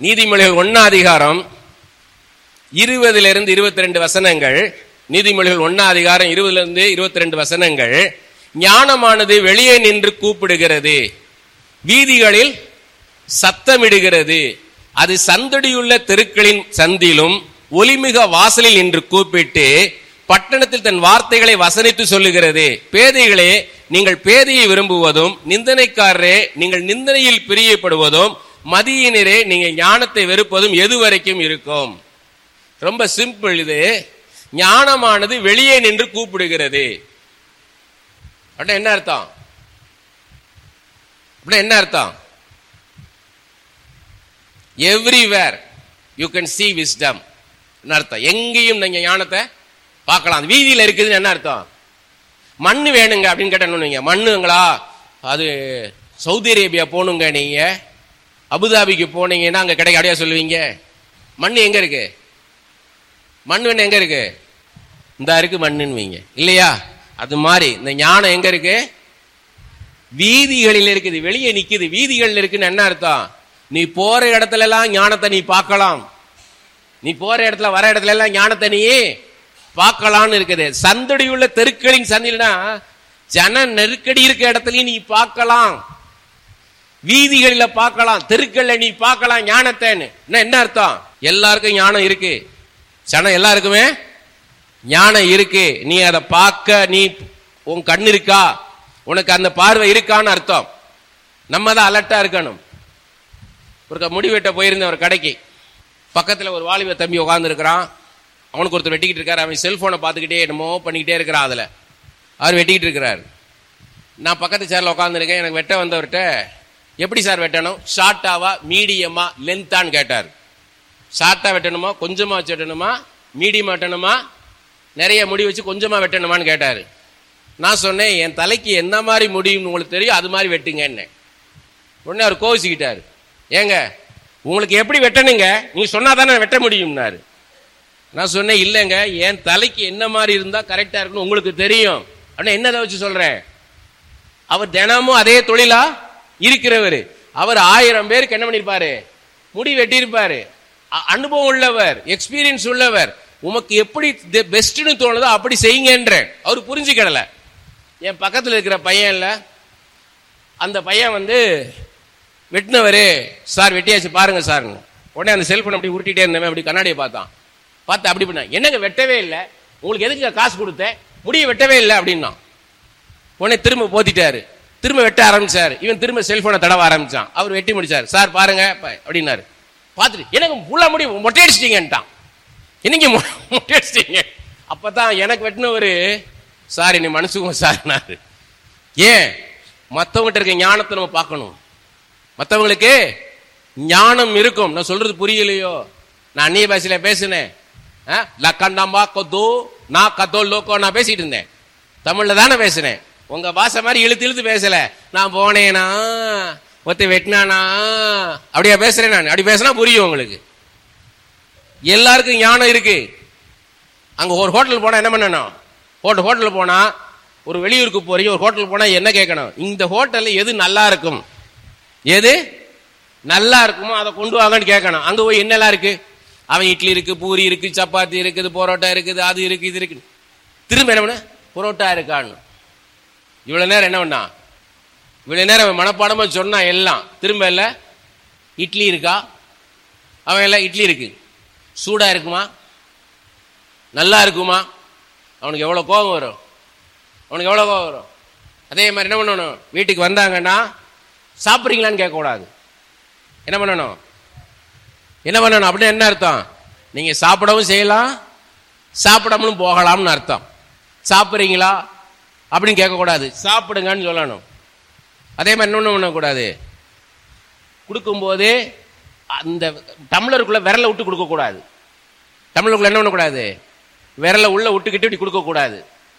நீதிமொழிகள் ஒன்னா அதிகாரம் இருபதுல இருந்து இருபத்தி ரெண்டு வசனங்கள் நீதிமொழிகள் ஒன்னா அதிகாரம் இருபதுல இருந்து இருபத்தி ரெண்டு வசனங்கள் ஞானமானது வெளியே நின்று கூப்பிடுகிறது வீதிகளில் சத்தமிடுகிறது அது சந்தடியுள்ள தெருக்களின் சந்திலும் ஒலிமிக வாசலில் நின்று கூப்பிட்டு பட்டணத்தில் தன் வார்த்தைகளை வசனித்து சொல்லுகிறது பேதைகளே நீங்கள் பேதையை விரும்புவதும் நிந்தனைக்காரரே நீங்கள் நிந்தனையில் பிரியப்படுவதும் மதியினரே நீங்க ஞானத்தை வெறுப்பதும் எது வரைக்கும் இருக்கும் ரொம்ப சிம்பிள் இது ஞானமானது வெளியே நின்று கூப்பிடுகிறது அப்படின்னா என்ன அர்த்தம் அப்படின்னா என்ன அர்த்தம் everywhere you can see wisdom என்ன அர்த்தம் எங்கேயும் நீங்க ஞானத்தை பார்க்கலாம் அது வீதியில இருக்குதுன்னு என்ன அர்த்தம் மண்ணு வேணுங்க அப்படின்னு கேட்டீங்க மண்ணுங்களா அது சவுதி அரேபியா போகணுங்க நீங்க அபுதாபிக்கு போனீங்கன்னா அங்க கிடைக்க அப்படியா சொல்லுவீங்க மண் எங்க இருக்கு மண் வேணும் எங்க இருக்கு இந்த இருக்கு மண்ணுன்னு இல்லையா அது மாதிரி இந்த ஞானம் எங்க இருக்கு வீதிகளில் இருக்குது வெளியே நிக்குது வீதிகளில் இருக்குன்னு என்ன அர்த்தம் நீ போற இடத்துல எல்லாம் ஞானத்தை நீ பார்க்கலாம் நீ போற இடத்துல வர இடத்துல எல்லாம் ஞானத்தை நீ பார்க்கலாம்னு இருக்குது சந்தடியுள்ள தெருக்களின் சந்தில்னா ஜன நெருக்கடி இருக்க இடத்துலயும் நீ பார்க்கலாம் வீதிகளில பார்க்கலாம் தெருக்கள்ல நீ பார்க்கலாம் ஞானத்தைன்னு என்ன என்ன அர்த்தம் எல்லாருக்கும் ஞானம் இருக்கு ஜனம் எல்லாருக்குமே ஞானம் இருக்கு நீ அதை பார்க்க நீ உன் கண் இருக்கா உனக்கு அந்த பார்வை இருக்கான்னு அர்த்தம் நம்ம தான் அலர்ட்டா இருக்கணும் ஒரு முடிவெட்ட போயிருந்த ஒரு கடைக்கு பக்கத்துல ஒரு வாலிப தம்பி உட்காந்துருக்கிறான் அவனுக்கு ஒருத்தர் வெட்டிக்கிட்டு இருக்காரு அவன் செல்போனை பார்த்துக்கிட்டே என்னமோ பண்ணிக்கிட்டே இருக்கிறான் அதுல அவர் வெட்டிக்கிட்டு இருக்கிறார் நான் பக்கத்து சேர்ல உட்காந்துருக்கேன் எனக்கு வெட்ட வந்தவர்கிட்ட எப்படி சார் வெட்டணும் ஷார்ட்டாவா மீடியமா லென்த்தான்னு கேட்டார் ஷார்ட்டா வெட்டணுமா கொஞ்சமா வச்சு வெட்டணுமா மீடியமா வெட்டணுமா நிறைய முடி வச்சு கொஞ்சமா வெட்டணுமான்னு கேட்டாரு நான் சொன்னேன் என் தலைக்கு என்ன மாதிரி முடியும்னு உங்களுக்கு தெரியும் அது மாதிரி வெட்டுங்கன்னு உடனே அவர் கோவிச்சுக்கிட்டாரு ஏங்க உங்களுக்கு எப்படி வெட்டணுங்க நீங்க சொன்னா தானே வெட்ட முடியும்னாரு நான் சொன்னேன் இல்லைங்க என் தலைக்கு என்ன மாதிரி இருந்தா கரெக்டா இருக்குன்னு உங்களுக்கு தெரியும் அப்படின்னா என்னதை வச்சு சொல்றேன் அவர் தினமும் அதே தொழிலா இருக்கிறவர் அவர் ஆயிரம் பேருக்கு என்ன பண்ணிருப்பாரு முடி வெட்டியிருப்பாரு அ- அனுபவம் உள்ளவர் எக்ஸ்பீரியன்ஸ் உள்ளவர் உமக்கு எப்படி பெஸ்ட்னு தோணுதோ அப்படி செய்யுங்கன்ற அவர் புரிஞ்சுக்கிடல என் பக்கத்துல இருக்கிற பையன் இல்ல அந்த பையன் வந்து வெட்டினவரு சார் வெட்டியாச்சு பாருங்க சார் உடனே அந்த செல்போன் அப்படி உருட்டிட்டே இருந்தவன் அப்படி கண்ணாடியை பார்த்தான் பார்த்து அப்படி பண்ண என்னங்க வெட்டவே இல்லை உங்களுக்கு எதுக்கு காசு கொடுத்தேன் முடிய வெட்டவே இல்லை அப்படின்னா உடனே திரும்ப போத்திட்டாரு திரும்ப வெட்ட ஆரம்பிச்சாரு இவன் திரும்ப செல்போனை தடவ ஆரம்பிச்சான் அவர் வெட்டி முடிச்சாரு சார் பாருங்க ப- அப்படின்னாரு பார்த்துட்டு எனக்கு புள்ள முடி மொட்டை அடிச்சிட்டீங்கன்ட்டான் இன்னைக்கு மொ- மொட்டை அடிச்சிட்டீங்க அப்பதான் எனக்கு வெட்டினவரு சார் நீ மனசுக்கும் சார்னாரு ஏன் மத்தவங்கிட்ட இருக்க ஞானத்தை நம்ம பார்க்கணும் மத்தவங்களுக்கு ஞானம் இருக்கும் நான் சொல்றது புரியலையோ நான் அந்நிய பாஷையில பேசினேன் ஆ? லக்கண்டம்பா கொத்து நான் கத்தோ லோக்கோ நான் பேசிட்டு இருந்தேன் தமிழ்ல தானே பேசினேன் உங்க பாஷை மாதிரி இழுத்து இழுத்து பேசல நான் போனேனா ஒத்த வெட்டினானா அப்படியா பேசுறேன் நான் அப்படி பேசினா புரியும் உங்களுக்கு எல்லாருக்கும் ஞானம் இருக்கு அங்க ஒரு ஹோட்டல் போனா என்ன பண்ணணும் ஹோட்டல் ஹோட்டல் போனா ஒரு வெளியூருக்கு போறீங்க ஒரு ஹோட்டல் போனா என்ன கேட்கணும் இந்த ஹோட்டல்ல எது நல்லா இருக்கும் எது நல்லா இருக்குமோ அதை கொண்டு வாங்கன்னு கேட்கணும் அங்க போய் என்னெல்லாம் இருக்கு அவன் இட்லி இருக்கு பூரி இருக்கு சப்பாத்தி இருக்குது பரோட்டா இருக்குது அது இருக்கு இது இருக்கு திரும்ப என்ன பண்ண பரோட்டா இருக்கான்னு இவ்வளவு நேரம் என்ன பண்ணா இவ்வளவு நேரம் அவன் மனப்பாடமா சொன்னா எல்லாம் திரும்ப இல்ல இட்லி இருக்கா அவன் எல்லாம் இட்லி இருக்கு சூடா இருக்குமா நல்லா இருக்குமா அவனுக்கு எவ்வளவு கோபம் வரும் அவனுக்கு எவ்வளவு கோபம் வரும் அதே மாதிரி என்ன பண்ணணும் வீட்டுக்கு வந்தாங்கன்னா சாப்பிட்றீங்களான்னு கேட்கக்கூடாது என்ன பண்ணணும் என்ன பண்ணணும் அப்படின்னு என்ன அர்த்தம் நீங்க சாப்பிடவும் செய்யலாம் சாப்பிடாமலும் போகலாம்னு அர்த்தம் சாப்பிட்றீங்களா அப்படின்னு கேட்கக்கூடாது சாப்பிடுங்கன்னு சொல்லணும் அதே மாதிரி இன்னொன்று பண்ணக்கூடாது கொடுக்கும்போது அந்த டம்ளருக்குள்ள விரலை விட்டு கொடுக்கக்கூடாது டம்ளருக்குள்ள என்ன பண்ணக்கூடாது விரலை உள்ள விட்டுக்கிட்டு இப்படி கொடுக்கக்கூடாது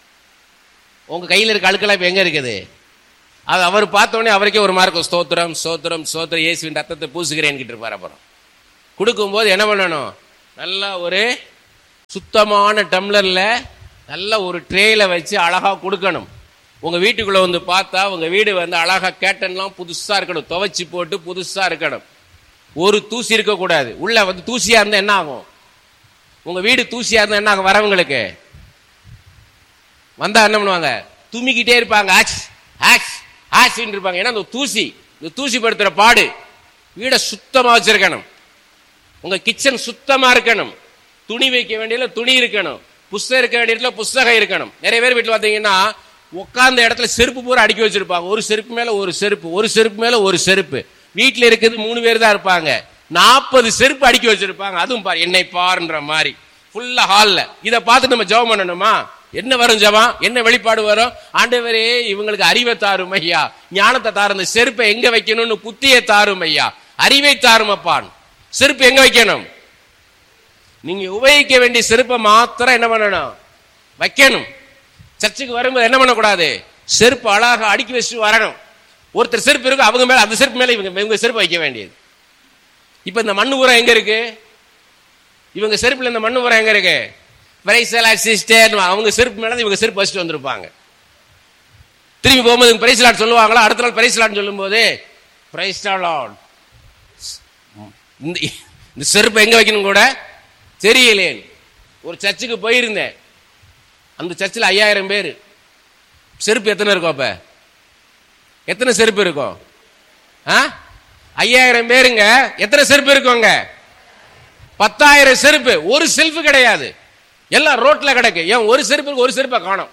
உங்க கையில் இருக்க அழுக்கெல்லாம் இப்போ எங்க இருக்குது அது அவர் பார்த்த உடனே அவருக்கே ஒரு மார்க்கம் ஸ்தோத்திரம் ஸ்தோத்திரம் ஸ்தோத்திரம் இயேசுவின் ரத்தத்தை பூசுகிறேன் இருப்பார் அப்புறம் கொடுக்கும்போது என்ன பண்ணணும் நல்லா ஒரு சுத்தமான டம்ளர்ல நல்ல ஒரு ட்ரேல வச்சு அழகா கொடுக்கணும் உங்க வீட்டுக்குள்ள வந்து பார்த்தா உங்க வீடு வந்து அழகா கேட்டன்லாம் புதுசா இருக்கணும் துவைச்சு போட்டு புதுசா இருக்கணும் ஒரு தூசி இருக்கக்கூடாது உள்ள வந்து தூசியா இருந்தா என்ன ஆகும் உங்க வீடு தூசியா இருந்தா என்ன ஆகும் வரவங்களுக்கு வந்தா என்ன பண்ணுவாங்க தும்மிக்கிட்டே இருப்பாங்க ஆக்ஸ் ஆக்ஸ் ஆக்ஸ்ன்னு இருப்பாங்க ஏன்னா அந்த தூசி இந்த தூசி படுத்துற பாடு வீடை சுத்தமா வச்சிருக்கணும் உங்க கிச்சன் சுத்தமா இருக்கணும் துணி வைக்க வேண்டியதுல துணி இருக்கணும் புஸ்தகம் இருக்க வேண்டியதுல புஸ்தகம் இருக்கணும் நிறைய பேர் வீட்டுல பாத்தீங்கன்னா உட்கார்ந்த இடத்துல செருப்பு பூரா அடுக்கி வச்சிருப்பாங்க ஒரு செருப்பு மேல ஒரு செருப்பு ஒரு செருப்பு மேல ஒரு செருப்பு வீட்டுல இருக்குது மூணு பேர் தான் இருப்பாங்க நாற்பது செருப்பு அடுக்கி வச்சிருப்பாங்க அதுவும் பாரு என்னை பாருன்ற மாதிரி ஃபுல்லா ஹால்ல இத பார்த்து நம்ம ஜெபம் பண்ணணுமா என்ன வரும் ஜெபம் என்ன வெளிப்பாடு வரும் ஆண்டவரே இவங்களுக்கு அறிவை தாரும் ஐயா ஞானத்தை தாரும் இந்த செருப்பை எங்க வைக்கணும்னு புத்தியை தாரும் ஐயா அறிவை தாரும் அப்பான் செருப்பு எங்க வைக்கணும் நீங்க உபயோகிக்க வேண்டிய செருப்பை மாத்திரம் என்ன பண்ணணும் வைக்கணும் சர்ச்சுக்கு வரும்போது என்ன பண்ணக்கூடாது செருப்பு அழகா அடுக்கி வச்சுட்டு வரணும் ஒருத்தர் செருப்பு இருக்கு அவங்க மேல அந்த செருப்பு மேல இவங்க இவங்க செருப்பு வைக்க வேண்டியது இப்ப இந்த மண்ணு ஊரம் எங்க இருக்கு இவங்க செருப்புல இந்த மண்ணு ஊரம் எங்க இருக்கு பிரைசலா சிஸ்டர் அவங்க செருப்பு மேல இவங்க செருப்பு வச்சுட்டு வந்திருப்பாங்க திரும்பி போகும்போது பிரைஸ் லாட் சொல்லுவாங்களா அடுத்த நாள் பிரைஸ் லாட் சொல்லும் போது பிரைஸ் லாட் இந்த இந்த செருப்பு எங்க வைக்கணும் கூட தெரியலேன் ஒரு சர்ச்சுக்கு போயிருந்தேன் அந்த சர்ச்சில் ஐயாயிரம் பேர் செருப்பு எத்தனை இருக்கும் அப்ப எத்தனை செருப்பு இருக்கும் ஆ ஐயாயிரம் பேருங்க எத்தனை செருப்பு இருக்குங்க பத்தாயிரம் செருப்பு ஒரு செல்ஃபு கிடையாது எல்லாம் ரோட்ல கிடக்கு ஏன் ஒரு செருப்பு ஒரு செருப்பை காணும்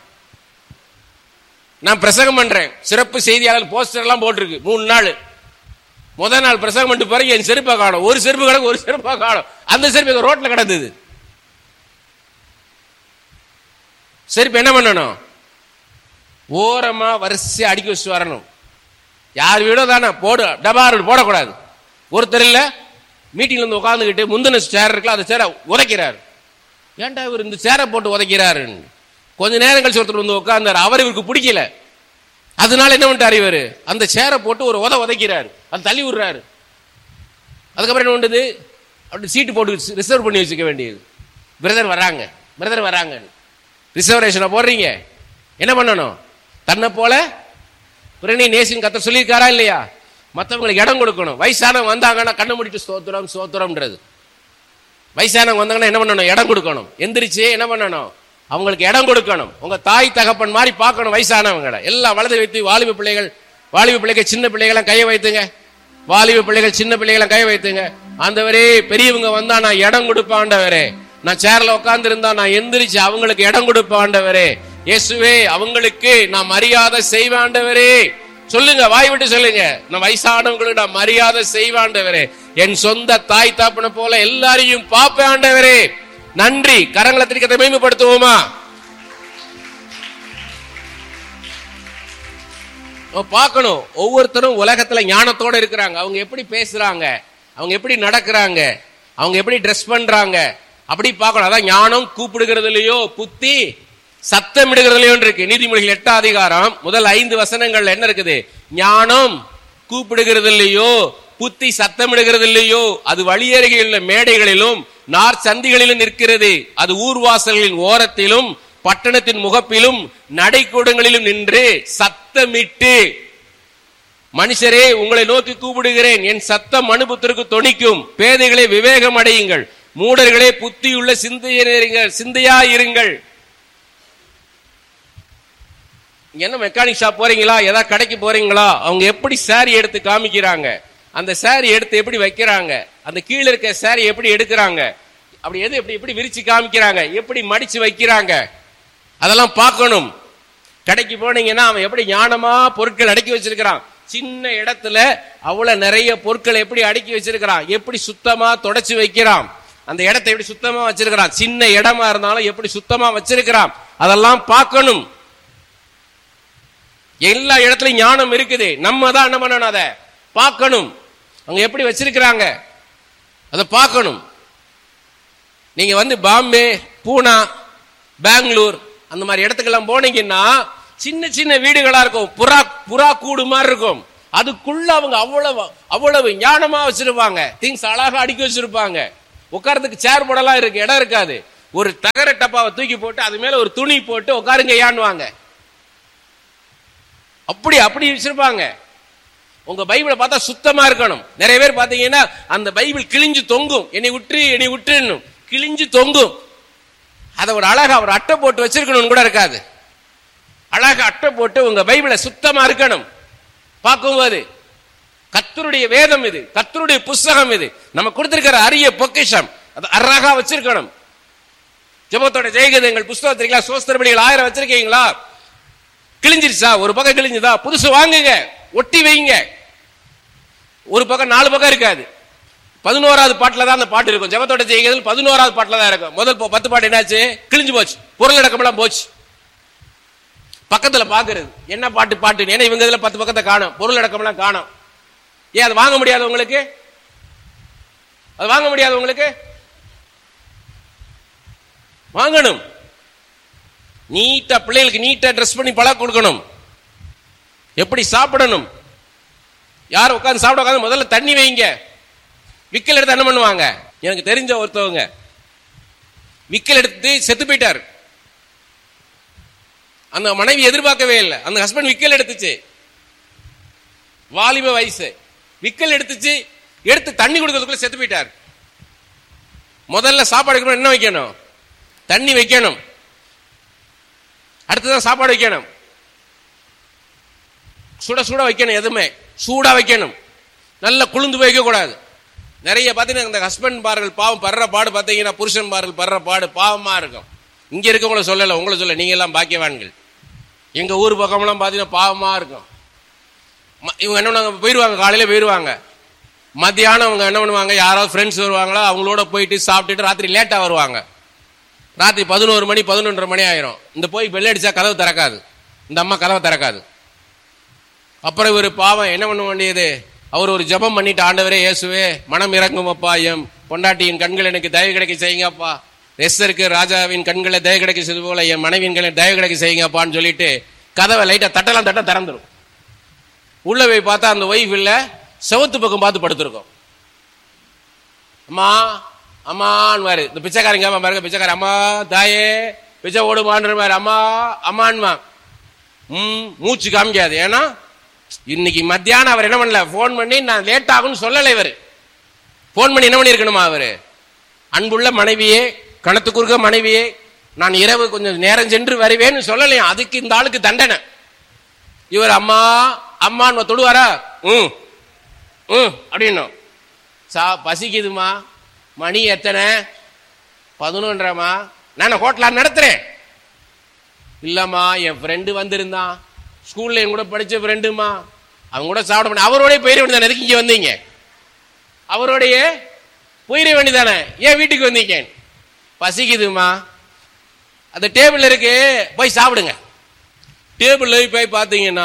நான் பிரசங்கம் பண்றேன் சிறப்பு செய்தியாளர் போஸ்டர் எல்லாம் போட்டிருக்கு மூணு நாள் முதல் நாள் பிரசங்கம் பண்ணிட்டு பிறகு என் செருப்பை காணும் ஒரு செருப்பு கிடக்கு ஒரு செருப்பை காணும் அந்த செருப்பு எங்க ரோட்ல கிடந்தது செருப்பு என்ன பண்ணணும் ஓரமா வரிசையா அடுக்கி வச்சுட்டு வரணும் யார் வீடோ தானே போடு டபாரு போடக்கூடாது ஒருத்தர் இல்ல மீட்டிங்ல வந்து உட்காந்துக்கிட்டு முந்தின சேர் இருக்குல்ல அந்த சேரை உதைக்கிறார் ஏன்டா இவர் இந்த சேரை போட்டு உதைக்கிறாருன்னு கொஞ்ச நேரம் கழிச்சு ஒருத்தர் வந்து உட்கார்ந்தாரு அவர் இவருக்கு பிடிக்கல அதனால என்ன பண்ணிட்டாரு இவரு அந்த சேரை போட்டு ஒரு உத உதைக்கிறாரு அது தள்ளி விடுறாரு அதுக்கப்புறம் என்ன பண்ணுது அப்படி சீட்டு போட்டு ரிசர்வ் பண்ணி வச்சுக்க வேண்டியது பிரதர் வராங்க பிரதர் வராங்க ரிசர்வேஷனை போடுறீங்க என்ன பண்ணணும் தன்னை போல பிறனி நேசின் கத்த சொல்லியிருக்காரா இல்லையா மற்றவங்களுக்கு இடம் கொடுக்கணும் வயசானவங்க வந்தாங்கன்னா கண்ணை முடிட்டு ஸ்தோத்திரம் ஸ்தோத்திரம்ன்றது வயசானவங்க வந்தாங்கன்னா என்ன பண்ணணும் இடம் கொடுக்கணும் எந்திரிச்சு என்ன பண்ணணும் அவங்களுக்கு இடம் கொடுக்கணும் உங்க தாய் தகப்பன் மாதிரி பார்க்கணும் வயசானவங்களை எல்லாம் வலது வைத்து வாலிப பிள்ளைகள் வாலிப பிள்ளைகள் சின்ன பிள்ளைகளை கையை வைத்துங்க வாலிப பிள்ளைகள் சின்ன பிள்ளைகளை கையை வைத்துங்க ஆண்டவரே பெரியவங்க வந்தா நான் இடம் கொடுப்பாண்டவரே நான் சேர்ல உட்கார்ந்து இருந்தா நான் எந்திரிச்சு அவங்களுக்கு இடம் கொடுப்பாண்டவரே இயேசுவே அவங்களுக்கு நான் மரியாதை செய்வாண்டவரே சொல்லுங்க வாய் விட்டு சொல்லுங்க நான் வயசானவங்களுக்கு நான் மரியாதை செய்வாண்டவரே என் சொந்த தாய் தாப்பனை போல எல்லாரையும் பார்ப்பேன் ஆண்டவரே நன்றி கரங்களை திரிக்கத்தை மேம்படுத்துவோமா பார்க்கணும் ஒவ்வொருத்தரும் உலகத்துல ஞானத்தோட இருக்கிறாங்க அவங்க எப்படி பேசுறாங்க அவங்க எப்படி நடக்கிறாங்க அவங்க எப்படி ட்ரெஸ் பண்றாங்க அப்படி பார்க்கணும் அதான் ஞானம் கூப்பிடுகிறதுலயோ புத்தி சத்தமிடுகிறதுலயோ இருக்கு நீதிமொழிகள் எட்டாம் அதிகாரம் முதல் ஐந்து வசனங்கள்ல என்ன இருக்குது ஞானம் கூப்பிடுகிறதில்லையோ புத்தி சத்தமிடுகிறதில்லையோ அது வழியருகிலுள்ள மேடைகளிலும் நார் சந்திகளிலும் நிற்கிறது அது ஊர்வாசல்களின் ஓரத்திலும் பட்டணத்தின் முகப்பிலும் நடைக்கூடங்களிலும் நின்று சத்தமிட்டு மனுஷரே உங்களை நோக்கி கூப்பிடுகிறேன் என் சத்தம் மனுபுத்திற்கு தொனிக்கும் பேதைகளை விவேகம் அடையுங்கள் மூடர்களே புத்தியுள்ள சிந்தையிருங்கள் சிந்தையா இருங்கள் என்ன மெக்கானிக் ஷாப் போறீங்களா ஏதாவது கடைக்கு போறீங்களா அவங்க எப்படி சாரி எடுத்து காமிக்கிறாங்க அந்த சாரி எடுத்து எப்படி வைக்கிறாங்க அந்த கீழே இருக்க சாரி எப்படி எடுக்கிறாங்க அப்படி எது எப்படி எப்படி விரிச்சு காமிக்கிறாங்க எப்படி மடிச்சு வைக்கிறாங்க அதெல்லாம் பார்க்கணும் கடைக்கு போனீங்கன்னா அவன் எப்படி ஞானமா பொருட்கள் அடக்கி வச்சிருக்கிறான் சின்ன இடத்துல அவ்வளவு நிறைய பொருட்கள் எப்படி அடுக்கி வச்சிருக்கிறான் எப்படி சுத்தமா தொடச்சு வைக்கிறான் அந்த இடத்தை எப்படி சுத்தமா வச்சிருக்கிறான் சின்ன இடமா இருந்தாலும் எப்படி சுத்தமா வச்சிருக்கிறான் அதெல்லாம் பார்க்கணும் எல்லா இடத்துலயும் ஞானம் இருக்குது நம்ம தான் என்ன பண்ணணும் அதை பார்க்கணும் அவங்க எப்படி வச்சிருக்கிறாங்க அதை பார்க்கணும் நீங்க வந்து பாம்பே பூனா பெங்களூர் அந்த மாதிரி இடத்துக்கெல்லாம் போனீங்கன்னா சின்ன சின்ன வீடுகளா இருக்கும் புறா புறா கூடு மாதிரி இருக்கும் அதுக்குள்ள அவங்க அவ்வளவு அவ்வளவு ஞானமா வச்சிருப்பாங்க திங்ஸ் அழகா அடுக்கி வச்சிருப்பாங்க உட்கார்றதுக்கு சேர் போடலாம் இருக்கு இடம் இருக்காது ஒரு தகர டப்பாவை தூக்கி போட்டு அது மேல ஒரு துணி போட்டு உட்காருங்க ஏன்னுவாங்க அப்படி அப்படி வச்சிருப்பாங்க உங்க பைபிளை பார்த்தா சுத்தமா இருக்கணும் நிறைய பேர் பாத்தீங்கன்னா அந்த பைபிள் கிழிஞ்சு தொங்கும் என்னை விட்டு என்னை விட்டுன்னு கிழிஞ்சு தொங்கும் அதை ஒரு அழகா ஒரு அட்டை போட்டு வச்சிருக்கணும்னு கூட இருக்காது அழகா அட்டை போட்டு உங்க பைபிளை சுத்தமா இருக்கணும் பார்க்கும்போது கத்தருடைய வேதம் இது கத்தருடைய புஸ்தகம் இது நம்ம கொடுத்திருக்கிற அரிய பொக்கிஷம் அது அழகா வச்சிருக்கணும் ஜெபத்தோட ஜெயகதங்கள் புஸ்தகத்திற்கா சோஸ்திரபடிகள் ஆயிரம் வச்சிருக்கீங்களா கிழிஞ்சிருச்சா ஒரு பக்கம் கிழிஞ்சுதா புதுசு வாங்குங்க ஒட்டி வைங்க ஒரு பக்கம் நாலு பக்கம் இருக்காது பதினோராவது பாட்டுல தான் அந்த பாட்டு இருக்கும் ஜெபத்தோட ஜெயகதல் பதினோராவது பாட்டுல தான் இருக்கும் முதல் ப- பத்து பாட்டு என்னாச்சு கிழிஞ்சு போச்சு பொருள் அடக்கமெல்லாம் போச்சு பக்கத்துல பாக்குறது என்ன பாட்டு பாட்டு ஏன்னா இவங்க இதுல பத்து பக்கத்தை காணும் பொருள் அடக்கமெல்லாம் காணும் ஏன் அது வாங்க முடியாது உங்களுக்கு அது வாங்க முடியாது உங்களுக்கு வாங்கணும் நீட்டா பிள்ளைகளுக்கு நீட்டா ட்ரெஸ் பண்ணி பழக கொடுக்கணும் எப்படி சாப்பிடணும் யார் உட்கார்ந்து சாப்பிட உட்காந்து முதல்ல தண்ணி வைங்க விக்கல் எடுத்து என்ன பண்ணுவாங்க எனக்கு தெரிஞ்ச ஒருத்தவங்க விக்கல் எடுத்து செத்து போயிட்டார் அந்த மனைவி எதிர்பார்க்கவே இல்லை அந்த ஹஸ்பண்ட் விக்கல் எடுத்துச்சு வாலிப வயசு விக்கல் எடுத்துச்சு எடுத்து தண்ணி கொடுக்கறதுக்குள்ள செத்து போயிட்டார் முதல்ல சாப்பாடு வைக்கணும் என்ன வைக்கணும் தண்ணி வைக்கணும் அடுத்ததான் சாப்பாடு வைக்கணும் சுட சுட வைக்கணும் எதுவுமே சூடா வைக்கணும் நல்ல குளிர்ந்து போய் வைக்க கூடாது நிறைய பார்த்தீங்கன்னா இந்த ஹஸ்பண்ட் பார்கள் பாவம் படுற பாடு பார்த்தீங்கன்னா புருஷன் பார்கள் படுற பாடு பாவமா இருக்கும் இங்க இருக்கவங்கள சொல்லல உங்களை சொல்ல நீங்க எல்லாம் பாக்கியவான்கள் எங்க ஊர் பக்கம்லாம் பார்த்தீங்கன்னா பாவமா இருக்கும் ம- இவங்க என்ன பண்ணுவாங்க போயிடுவாங்க காலையில போயிடுவாங்க மத்தியானம் அவங்க என்ன பண்ணுவாங்க யாராவது ஃப்ரெண்ட்ஸ் வருவாங்களோ அவங்களோட போயிட்டு சாப்பிட்டுட்டு ராத்திரி லேட்டா வருவாங்க ராத்திரி பதினோரு மணி பதினொன்றரை மணி ஆயிரும் இந்த போய் bell அடிச்சா கதவு திறக்காது இந்த அம்மா கதவை திறக்காது அப்புறம் இவர் பாவம் என்ன பண்ண வேண்டியது அவர் ஒரு ஜெபம் பண்ணிட்டு ஆண்டவரே இயேசுவே மனம் இறங்குமப்பா எம் பொண்டாட்டியின் கண்கள் எனக்கு தயவு கிடைக்க செய்யுங்கப்பா எஸ்தருக்கு ராஜாவின் கண்களை தயவு கிடைக்க செய்து போல என் மனைவியின் கண்களை தயவு கிடைக்க செய்யுங்கப்பான்னு சொல்லிட்டு கதவை லைட்டா தட்டலாம் தட்ட திறந்துரும் உள்ள போய் பார்த்தா அந்த ஒய்ஃப் இல்ல செவத்து பக்கம் பார்த்து படுத்திருக்கோம் அம்மா அம்மான்னு இந்த பிச்சைக்காரங்க அம்மா பாருங்க பிச்சைக்கார அம்மா தாயே பிச்சை ஓடுமான்ற மாதிரி அம்மா அம்மான்மா ம் மூச்சு காமிக்காது ஏன்னா இன்னைக்கு மத்தியானம் அவர் என்ன பண்ணல ஃபோன் பண்ணி நான் லேட் ஆகும்னு சொல்லலை இவர் ஃபோன் பண்ணி என்ன பண்ணியிருக்கணுமா அவரு அன்புள்ள மனைவியே கணத்து குறுக்க மனைவியே நான் இரவு கொஞ்சம் நேரம் சென்று வருவேன்னு சொல்லலையா அதுக்கு இந்த ஆளுக்கு தண்டனை இவர் அம்மா அம்மான்னு தொடுவாரா ம் ம் அப்படின்னும் சா பசிக்குதுமா மணி எத்தனை பதினொன்றரைமா நான் ஹோட்டலா நடத்துறேன் இல்லம்மா என் ஃப்ரெண்டு வந்திருந்தான் ஸ்கூல்ல என் கூட படிச்ச ஃப்ரெண்டுமா அவங்க கூட சாப்பிட முடியும் அவரோடய போயிட வேண்டியதானே எதுக்கு இங்க வந்தீங்க அவரோடைய போயிட வேண்டியதானே ஏன் வீட்டுக்கு வந்தீங்க பசிக்குதுமா அந்த டேபிள் இருக்கு போய் சாப்பிடுங்க டேபிள்ல போய் பார்த்தீங்கன்னா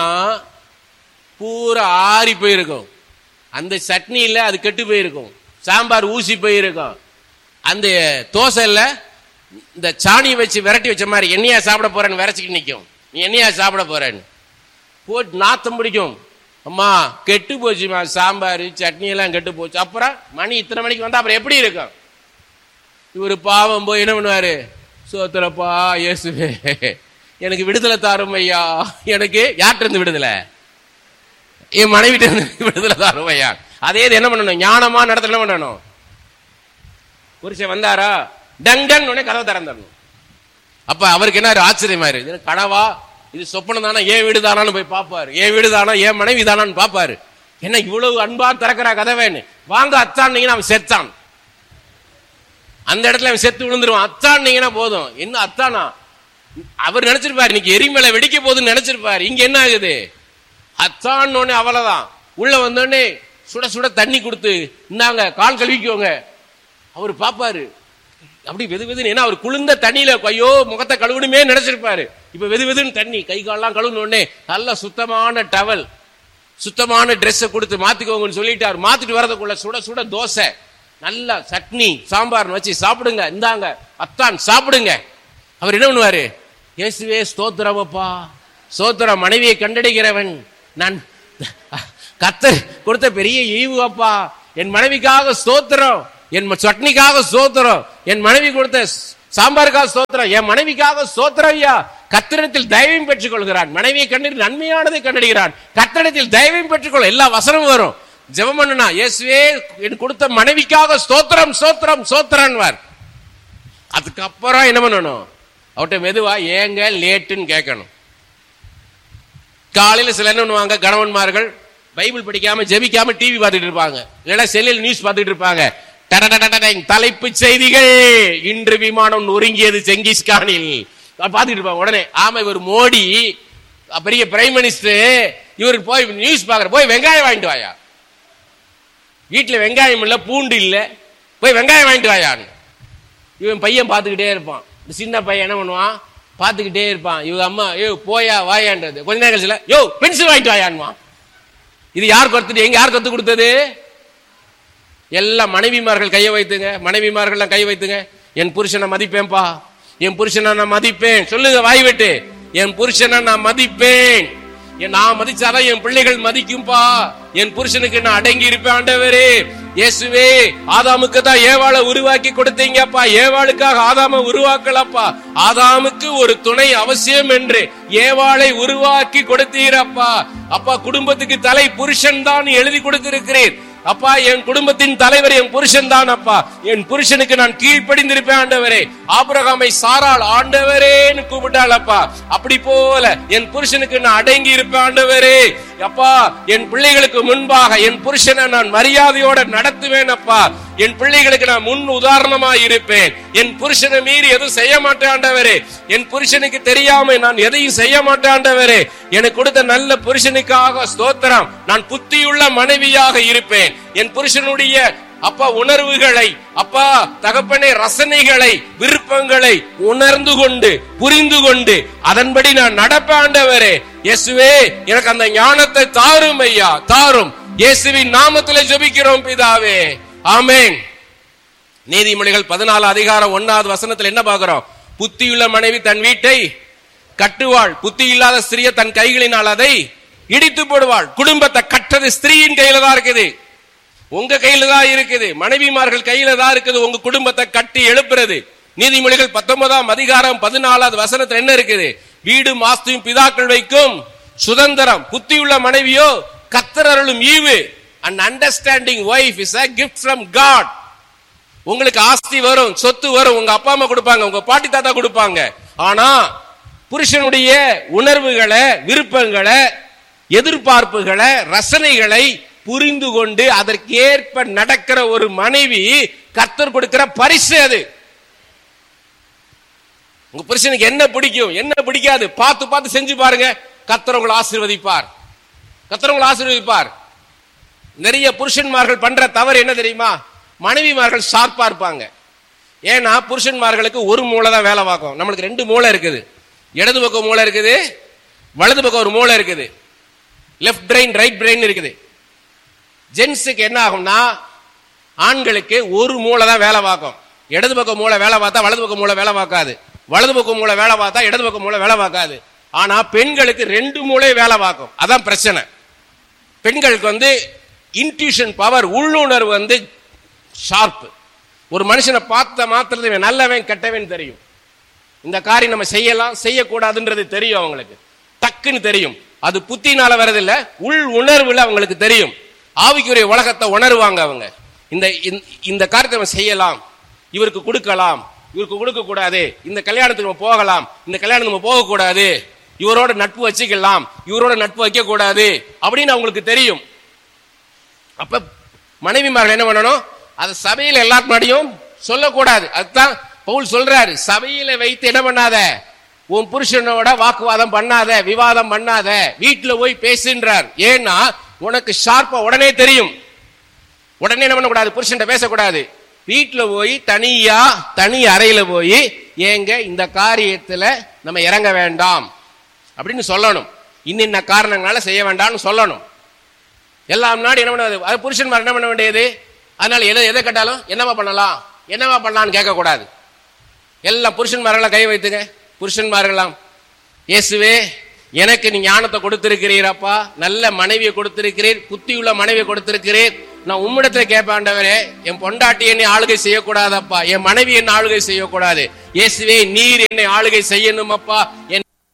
பூரா ஆறி போயிருக்கும் அந்த சட்னியில் அது கெட்டு போயிருக்கும் சாம்பார் ஊசி போயிருக்கும் அந்த தோசையில் இந்த சாணி வச்சு விரட்டி வச்ச மாதிரி என்னையா சாப்பிட போறேன்னு விரைச்சிக்கிட்டு நிற்கும் நீ என்னையா சாப்பிட போறேன்னு போட்டு நாத்தம் பிடிக்கும் அம்மா கெட்டு போச்சுமா சாம்பார் சட்னி எல்லாம் கெட்டு போச்சு அப்புறம் மணி இத்தனை மணிக்கு வந்தா அப்புறம் எப்படி இருக்கும் இவர் பாவம் போய் என்ன பண்ணுவாரு சோத்துறப்பா இயேசுவே எனக்கு விடுதலை தாரும் ஐயா எனக்கு யார்கிட்ட இருந்து விடுதலை என் மனைவிட்ட இருந்து விடுதலை தாரும் ஐயா அதே இது என்ன பண்ணணும் ஞானமா நடத்த என்ன பண்ணணும் புருஷன் வந்தாரா டங் டங் உடனே கதவை திறந்துடணும் அப்ப அவருக்கு என்ன ஆச்சரியமா இருக்கு இது கனவா இது சொப்பனம் தானா ஏன் வீடு தானான்னு போய் பார்ப்பாரு ஏன் வீடு தானா ஏன் மனைவி தானான்னு பார்ப்பாரு என்ன இவ்வளவு அன்பா திறக்கிறா கதவேன்னு வாங்க அத்தான்னீங்கன்னா அவன் செத்தான் அந்த இடத்துல அவன் செத்து விழுந்துருவான் அத்தான்னீங்கன்னா போதும் என்ன அத்தானா அவர் நினைச்சிருப்பாரு இன்னைக்கு எரிமலை வெடிக்க போகுதுன்னு நினைச்சிருப்பாரு இங்க என்ன ஆகுது அத்தான்னு உடனே அவ்வளவுதான் உள்ள வந்தோடனே சுட சுட தண்ணி கொடுத்து இந்தாங்க கால் கழுவிக்கோங்க அவர் பாப்பாரு அப்படி வெது வெதுன்னு ஏன்னா அவர் குளிர்ந்த தண்ணியில ஐயோ முகத்தை கழுவணுமே நினைச்சிருப்பாரு இப்ப வெது வெதுன்னு தண்ணி கை கால்லாம் கழுவுன உடனே நல்ல சுத்தமான டவல் சுத்தமான ட்ரெஸ்ஸை கொடுத்து மாத்திக்கோங்கன்னு சொல்லிட்டாரு மாத்திட்டு வரதுக்குள்ள சுட சுட தோசை நல்ல சட்னி சாம்பார் வச்சு சாப்பிடுங்க இந்தாங்க அத்தான் சாப்பிடுங்க அவர் என்ன பண்ணுவாரு இயேசுவே ஸ்தோத்திரமப்பா ஸ்தோத்திரம் மனைவியை கண்டடைகிறவன் நான் கத்தர் கொடுத்த பெரிய ஈவு அப்பா என் மனைவிக்காக ஸ்தோத்திரம் என் சட்னிக்காக ஸ்தோத்திரம் என் மனைவி கொடுத்த சாம்பாருக்காக ஸ்தோத்திரம் என் மனைவிக்காக ஸ்தோத்திரம் ஐயா கத்திரத்தில் தயவையும் பெற்றுக் கொள்கிறான் மனைவியை கண்டு நன்மையானதை கண்டறிகிறான் கத்திரத்தில் தயவையும் பெற்றுக்கொள் எல்லா வசனமும் வரும் ஜெபம் பண்ணுனா இயேசுவே எனக்கு கொடுத்த மனைவிக்காக ஸ்தோத்திரம் ஸ்தோத்திரம் ஸ்தோத்திரன்வார் அதுக்கப்புறம் என்ன பண்ணணும் அவர்கிட்ட மெதுவா ஏங்க லேட்டுன்னு கேட்கணும் காலையில சில என்ன பண்ணுவாங்க கணவன்மார்கள் பைபிள் படிக்காம ஜெபிக்காம டிவி பார்த்துட்டு இருப்பாங்க இல்லைன்னா செல்லில் நியூஸ் பார்த்துட்டு இருப்பாங்க டடடடடடங், தலைப்புச் செய்திகள் இன்று விமானம் நொறுங்கியது செங்கிஸ்கானில் பார்த்துட்டு இருப்பாங்க உடனே ஆமா இவர் மோடி பெரிய பிரைம் மினிஸ்டர் இவருக்கு போய் நியூஸ் பார்க்கற போய் வெங்காயம் வாங்கிட்டு வாயா வீட்டுல வெங்காயம் இல்ல பூண்டு இல்ல போய் வெங்காயம் வாங்கிட்டு வாயான்னு இவன் பையன் பார்த்துக்கிட்டே இருப்பான் இந்த சின்ன பையன் என்ன பண்ணுவான் பார்த்துக்கிட்டே இருப்பான் இவங்க அம்மா யோ போயா வாயான்றது கொஞ்ச நேரம் கழிச்சுல யோ பென்சில் வாங்கிட்டு வாயான்வான் இது யார் கத்துட்டு எங்க யார் கத்து கொடுத்தது எல்லாம் மனைவிமார்கள் கையை வைத்துங்க மனைவிமார்கள் கை வைத்துங்க என் புருஷனை மதிப்பேன்பா என் புருஷனை நான் மதிப்பேன் சொல்லுங்க வாய் விட்டு என் புருஷனை நான் மதிப்பேன் என் நான் மதிச்சாதான் என் பிள்ளைகள் மதிக்கும்பா என் புருஷனுக்கு நான் அடங்கி இருப்பேன் ஆண்டவரே இயேசுவே ஆதாமுக்கு தான் ஏவாளை உருவாக்கி கொடுத்தீங்கப்பா ஏவாளுக்காக ஆதாம உருவாக்கலப்பா ஆதாமுக்கு ஒரு துணை அவசியம் என்று ஏவாளை உருவாக்கி கொடுத்தீரப்பா அப்பா குடும்பத்துக்கு தலை புருஷன் தான் எழுதி கொடுத்திருக்கிறீர் அப்பா என் குடும்பத்தின் தலைவர் என் புருஷன் தான் அப்பா என் புருஷனுக்கு நான் கீழ்ப்படிந்திருப்பேன் ஆண்டவரே ஆபிரகாமை சாராள் ஆண்டவரேன்னு கூப்பிட்டாள் அப்பா அப்படி போல என் புருஷனுக்கு நான் அடங்கி இருப்பேன் ஆண்டவரே அப்பா என் பிள்ளைகளுக்கு முன்பாக என் புருஷனை நான் மரியாதையோட நடத்துவேன் அப்பா என் பிள்ளைகளுக்கு நான் முன் உதாரணமா இருப்பேன் என் புருஷனை மீறி எதுவும் செய்ய மாட்டேன் ஆண்டவரே என் புருஷனுக்கு தெரியாம நான் எதையும் செய்ய மாட்டேன் ஆண்டவரே எனக்கு கொடுத்த நல்ல புருஷனுக்காக ஸ்தோத்திரம் நான் புத்தியுள்ள மனைவியாக இருப்பேன் என் புருஷனுடைய அப்பா உணர்வுகளை அப்பா தகப்பனே ரசனைகளை விருப்பங்களை உணர்ந்து கொண்டு புரிந்து கொண்டு அதன்படி நான் நடப்பேன் ஆண்டவரே இயேசுவே எனக்கு அந்த ஞானத்தை தாரும் ஐயா தாரும் இயேசுவின் நாமத்திலே ஜெபிக்கிறோம் பிதாவே ஆமென் நீதிமொழிகள் பதினாலு அதிகாரம் ஒன்னாவது வசனத்துல என்ன பார்க்கிறோம் புத்தியுள்ள மனைவி தன் வீட்டை கட்டுவாள் புத்தி இல்லாத ஸ்திரிய தன் கைகளினால் அதை இடித்து போடுவாள் குடும்பத்தை கட்டுறது ஸ்திரீயின் கையில தான் இருக்குது உங்க கையில தான் இருக்குது மனைவிமார்கள் கையில தான் இருக்குது உங்க குடும்பத்தை கட்டி எழுப்புறது நீதிமொழிகள் பத்தொன்பதாம் அதிகாரம் பதினாலாவது வசனத்துல என்ன இருக்குது வீடு மாஸ்தியும் பிதாக்கள் வைக்கும் சுதந்திரம் புத்தியுள்ள மனைவியோ கத்தர் அருளும் ஈவு and understanding wife is a gift from God உங்களுக்கு ஆஸ்தி வரும் சொத்து வரும் உங்க அப்பா அம்மா கொடுப்பாங்க உங்க பாட்டி தாத்தா கொடுப்பாங்க ஆனா புருஷனுடைய உணர்வுகளை விருப்பங்களை எதிர்பார்ப்புகளை ரசனைகளை புரிந்து கொண்டு அதற்கேற்ப நடக்கிற ஒரு மனைவி கர்த்தர் கொடுக்கிற பரிசு அது உங்க புருஷனுக்கு என்ன பிடிக்கும் என்ன பிடிக்காது பார்த்து பார்த்து செஞ்சு பாருங்க கர்த்தர் உங்களை ஆசீர்வதிப்பார் கர்த்தர் உங்களை ஆசீர்வதிப்பார் நிறைய புருஷன்மார்கள் பண்ற தவறு என்ன தெரியுமா மனைவிமார்கள் ஷார்ப்பா இருப்பாங்க ஏன்னா புருஷன்மார்களுக்கு ஒரு மூளை தான் வேலை பார்க்கும் நம்மளுக்கு ரெண்டு மூளை இருக்குது இடது பக்கம் மூளை இருக்குது வலது பக்கம் ஒரு மூளை இருக்குது லெஃப்ட் பிரெயின் ரைட் பிரெயின் இருக்குது ஜென்ஸுக்கு என்ன ஆகும்னா ஆண்களுக்கு ஒரு மூளை தான் வேலை பார்க்கும் இடது பக்கம் மூளை வேலை பார்த்தா வலது பக்கம் மூளை வேலை பார்க்காது வலது பக்கம் மூளை வேலை பார்த்தா இடது பக்கம் மூளை வேலை பார்க்காது ஆனா பெண்களுக்கு ரெண்டு மூளை வேலை பார்க்கும் அதான் பிரச்சனை பெண்களுக்கு வந்து இன்ட்யூஷன் பவர் உள்ளுணர்வு வந்து ஷார்ப் ஒரு மனுஷனை பார்த்த மாத்திரத்தை இவன் நல்லவன் கெட்டவன் தெரியும் இந்த காரியம் நம்ம செய்யலாம் செய்யக்கூடாதுன்றது தெரியும் அவங்களுக்கு டக்குன்னு தெரியும் அது புத்தினால வரதில்ல உள் உணர்வுல அவங்களுக்கு தெரியும் ஆவிக்குரிய உலகத்தை உணருவாங்க அவங்க இந்த இந்த- இந்த காரியத்தை நம்ம செய்யலாம் இவருக்கு கொடுக்கலாம் இவருக்கு கொடுக்க கூடாது இந்த கல்யாணத்துக்கு நம்ம போகலாம் இந்த கல்யாணத்துக்கு நம்ம போகக்கூடாது இவரோட நட்பு வச்சுக்கலாம் இவரோட நட்பு வைக்க கூடாது அப்படின்னு அவங்களுக்கு தெரியும் அப்ப மனைவிமார்கள் என்ன பண்ணணும் அது சபையில எல்லாத்து முன்னாடியும் சொல்லக்கூடாது அதுதான் பவுல் சொல்றாரு சபையில வைத்து என்ன பண்ணாத உன் புருஷனோட வாக்குவாதம் பண்ணாத விவாதம் பண்ணாத வீட்டுல போய் பேசுன்றார் ஏன்னா உனக்கு ஷார்ப்பா உடனே தெரியும் உடனே என்ன பண்ணக்கூடாது புருஷன்ட்ட பேசக்கூடாது வீட்டுல போய் தனியா தனி அறையில போய் ஏங்க இந்த காரியத்துல நம்ம இறங்க வேண்டாம் அப்படின்னு சொல்லணும் இன்னின்ன காரணங்களால செய்ய வேண்டாம்னு சொல்லணும் எல்லாம் முன்னாடி என்ன பண்ணது அது புருஷன்மார் என்ன பண்ண வேண்டியது அதனால எதை எதை கேட்டாலும் என்னவா பண்ணலாம் என்னவா பண்ணலாம்னு கேட்கக்கூடாது எல்லாம் புருஷன்மாரெல்லாம் கை வைத்துங்க புருஷன்மார்களாம் இயேசுவே எனக்கு நீ ஞானத்தை கொடுத்திருக்கிறீரப்பா நல்ல மனைவியை கொடுத்திருக்கிறீர் புத்தியுள்ள மனைவியை கொடுத்திருக்கிறீர் நான் உம்மிடத்துல கேட்பாண்டவரே என் பொண்டாட்டி என்னை ஆளுகை செய்யக்கூடாதப்பா என் மனைவி என்னை ஆளுகை செய்யக்கூடாது இயேசுவே நீர் என்னை ஆளுகை செய்யணுமப்பா என்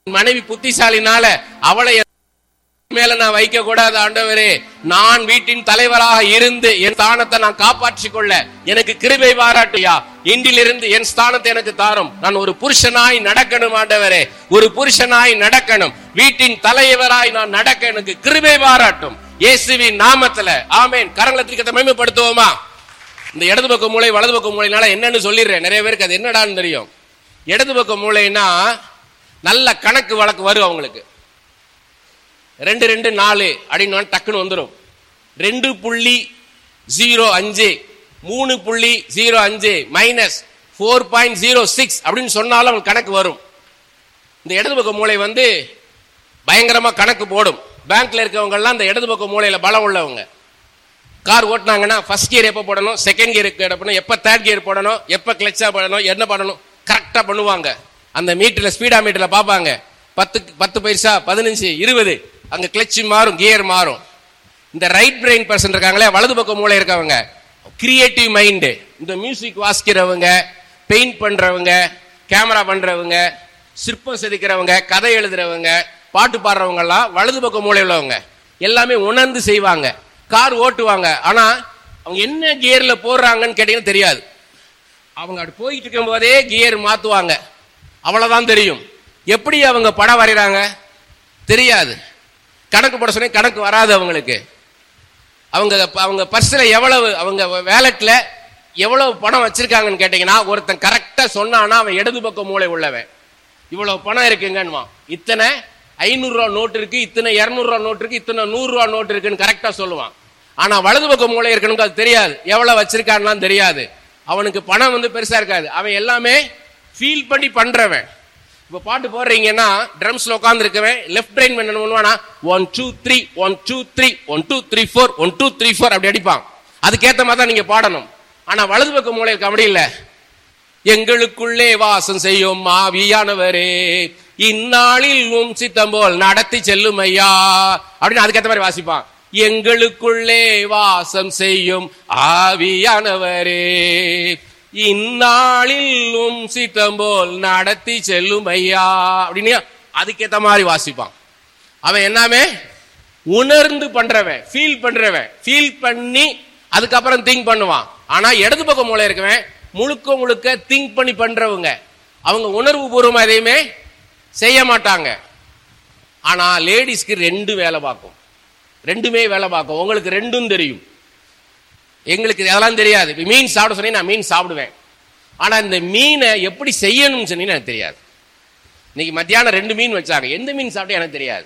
மனைவி புத்திசாலினால அவளை என் மேல நான் வைக்க கூடாது ஆண்டவரே நான் வீட்டின் தலைவராக இருந்து என் ஸ்தானத்தை நான் காப்பாற்றிக் கொள்ள எனக்கு கிருபை பாராட்டுயா இன்றிலிருந்து என் ஸ்தானத்தை எனக்கு தாரும் நான் ஒரு புருஷனாய் நடக்கணும் ஆண்டவரே ஒரு புருஷனாய் நடக்கணும் வீட்டின் தலைவராய் நான் நடக்க எனக்கு கிருபை பாராட்டும் இயேசுவின் நாமத்துல ஆமென் கரங்களத்திற்கு மேம்படுத்துவோமா இந்த இடது பக்க மூளை வலது பக்க மூளைனால என்னன்னு சொல்லிடுறேன் நிறைய பேருக்கு அது என்னடான்னு தெரியும் இடது பக்க மூளைனா நல்ல கணக்கு வழக்கு வரும் அவங்களுக்கு ரெண்டு ரெண்டு நாலு அப்படின்னு டக்குன்னு வந்துடும் ரெண்டு புள்ளி ஜீரோ அஞ்சு மூணு புள்ளி ஜீரோ அஞ்சு minus four point zero six அப்படின்னு சொன்னாலும் அவங்களுக்கு கணக்கு வரும் இந்த இடது பக்க மூளை வந்து பயங்கரமா கணக்கு போடும் பேங்க்ல இருக்கவங்க எல்லாம் இந்த இடது பக்க மூளையில பலம் உள்ளவங்க கார் ஓட்டினாங்கன்னா ஃபர்ஸ்ட் கியர் எப்போ போடணும் செகண்ட் கியர் போடணும் எப்போ தேர்ட் கியர் போடணும் எப்போ கிளச்சா போடணும் என்ன பண்ணணும் கரெக்டாக பண்ணுவாங்க அந்த மீட்டர்ல ஸ்பீடா மீட்டர்ல பார்ப்பாங்க பத்து பத்து பைசா பதினஞ்சு இருபது அங்க கிளட்ச் மாறும் கியர் மாறும் இந்த ரைட் பிரெயின் பர்சன் இருக்காங்களே வலது பக்கம் மூளை இருக்கவங்க கிரியேட்டிவ் மைண்டு இந்த மியூசிக் வாசிக்கிறவங்க பெயிண்ட் பண்றவங்க கேமரா பண்றவங்க சிற்பம் செதுக்கிறவங்க கதை எழுதுறவங்க பாட்டு பாடுறவங்க எல்லாம் வலது பக்கம் மூளை உள்ளவங்க எல்லாமே உணர்ந்து செய்வாங்க கார் ஓட்டுவாங்க ஆனா அவங்க என்ன கியர்ல போடுறாங்கன்னு கேட்டீங்கன்னா தெரியாது அவங்க அப்படி போயிட்டு இருக்கும் போதே கியர் மாத்துவாங்க அவ்வளவுதான் தெரியும் எப்படி அவங்க படம் வரைகிறாங்க தெரியாது கணக்கு போட சொன்னே கணக்கு வராது அவங்களுக்கு அவங்க அவங்க பர்ஸ்ல எவ்வளவு அவங்க வேலட்ல எவ்வளவு பணம் வச்சிருக்காங்கன்னு கேட்டீங்கன்னா ஒருத்தன் கரெக்டா சொன்னானா அவன் இடது பக்கம் மூளை உள்ளவன் இவ்வளவு பணம் இருக்குங்கன்னுவான் இத்தனை ஐநூறு ரூபா நோட்டு இருக்கு இத்தனை இருநூறு ரூபா நோட்டு இருக்கு இத்தனை நூறு ரூபா நோட்டு இருக்குன்னு கரெக்டா சொல்லுவான் ஆனா வலது பக்கம் மூளை இருக்கணும் அது தெரியாது எவ்வளவு வச்சிருக்கான்லாம் தெரியாது அவனுக்கு பணம் வந்து பெருசா இருக்காது அவன் எல்லாமே ஃபீல் பண்ணி பண்றவன் இப்ப பாட்டு போடுறீங்கன்னா ட்ரம்ஸ்ல உட்கார்ந்து இருக்கவன் லெஃப்ட் பிரெயின் என்ன பண்ணுவானா one two three one two three one two three four one two three four அப்படி அடிப்பான் அதுக்கேத்த மாதிரி தான் நீங்க பாடணும் ஆனா வலது பக்கம் மூளைக்கு அப்படி இல்ல எங்களுக்குள்ளே வாசம் செய்யும் மாவியானவரே இந்நாளில் உம் சித்தம் போல் நடத்தி செல்லும் ஐயா அப்படின்னு அதுக்கேத்த மாதிரி வாசிப்பான் எங்களுக்குள்ளே வாசம் செய்யும் ஆவியானவரே இந்நாளில் உம் சித்தம் போல் நடத்தி செல்லும் ஐயா அப்படின்னு அதுக்கேத்த மாதிரி வாசிப்பான் அவன் எல்லாமே உணர்ந்து பண்றவன் ஃபீல் பண்றவன் ஃபீல் பண்ணி அதுக்கப்புறம் திங்க் பண்ணுவான் ஆனா இடது பக்கம் மூளை இருக்கவன் முழுக்க முழுக்க திங்க் பண்ணி பண்றவங்க அவங்க உணர்வு பூர்வமா எதையுமே செய்ய மாட்டாங்க ஆனா லேடிஸ்க்கு ரெண்டு வேலை பார்க்கும் ரெண்டுமே வேலை பார்க்கும் உங்களுக்கு ரெண்டும் தெரியும் எங்களுக்கு அதெல்லாம் தெரியாது இப்ப மீன் சாப்பிட சொன்னீங்க நான் மீன் சாப்பிடுவேன் ஆனா இந்த மீனை எப்படி செய்யணும்னு சொன்னீங்கன்னா எனக்கு தெரியாது இன்னைக்கு மத்தியானம் ரெண்டு மீன் வச்சாங்க எந்த மீன் சாப்பிட்டா எனக்கு தெரியாது